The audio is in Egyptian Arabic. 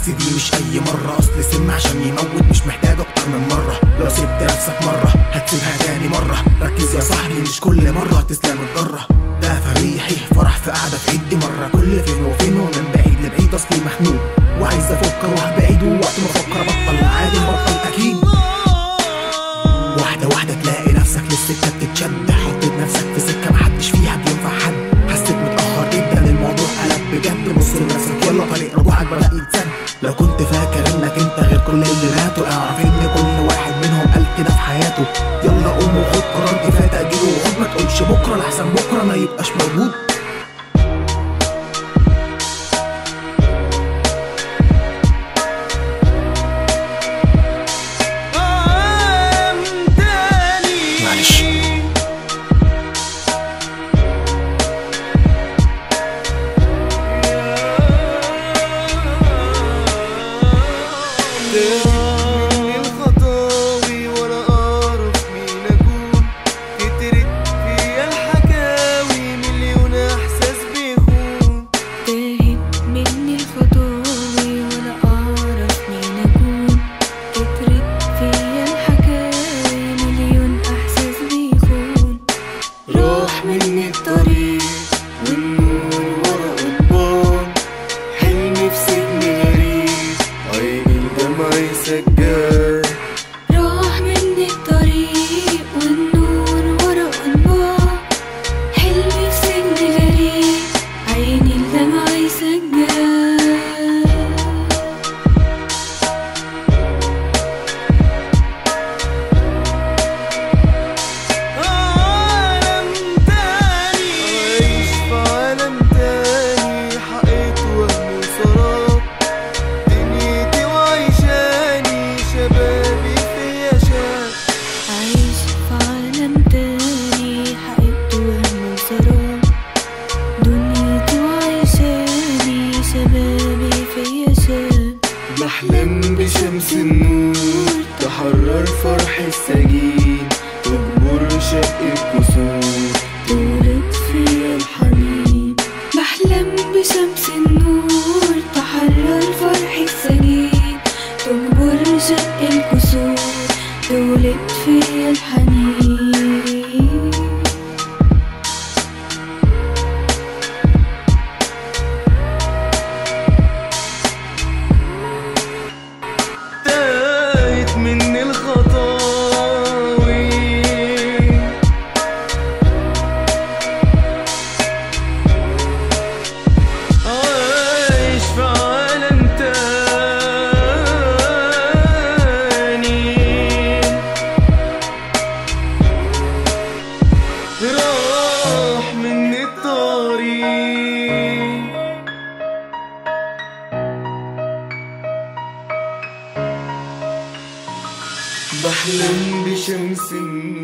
بس دي مش اي مرة اصل سم عشان يموت مش محتاج اكتر من مرة لو سبت نفسك مرة هتسيبها تاني مرة ركز يا صاحبي مش كل مرة تسلم الضرة ده فريحي فرح في قعدة في عيد مرة كل فين وفين ومن بعيد لبعيد اصلي مخنوق وعايز افك اروح بعيد ووقت ما افكر ابطل عادي بطل اكيد واحدة واحدة تلاقي نفسك للسكة بتتشد حطيت نفسك في سكة محدش فيها بينفع حد حسيت متأخر جدا الموضوع قلب بجد بص لنفسك يلا طريق رجوعك بدأ يتسد لو كنت فاكر انك انت غير كل اللي ماتوا اعرف ان كل واحد منهم قال كده في حياته يلا قوم وخد قرار كفاية تأجيله وخد ما تقولش بكرة لحسن بكرة ما يبقاش موجود عام تاني معلش. مني الخطاوي ولا اعرف مين اكون كترت فيا الحكاوي مليون احساس بيخون تاهت مني الخطاوي ولا أعرف مين أكون كترت فيا الحكاوي مليون إحساس بيخون راح مني الطريق والنور ورا قضبان حلمي في سجن غريب عيني الدمع سجاد راح مني الطريق والنور ورا أنوار حلمي في سجن غريب عيني الدمع سجاد عالم تاني عايش في عالم تاني حقيقة وهم وسراب دنيتي وعيشاني شبابي فيا شاب عايش في عالم تاني حقيقته وهم وسراب دنيتي وعيشاني شبابي فيا شاب بحلم بشمس النور تحرر فرح السجين تجبر شق الكسور تولد فيا الحنين بحلم بشمس النور تحرر فرح السجين تجبر شق الكسور تولد فيا الحنين تاهت مني الخطاوي عايش في عالم تاني راح مني الطريق بحلم بشمس النور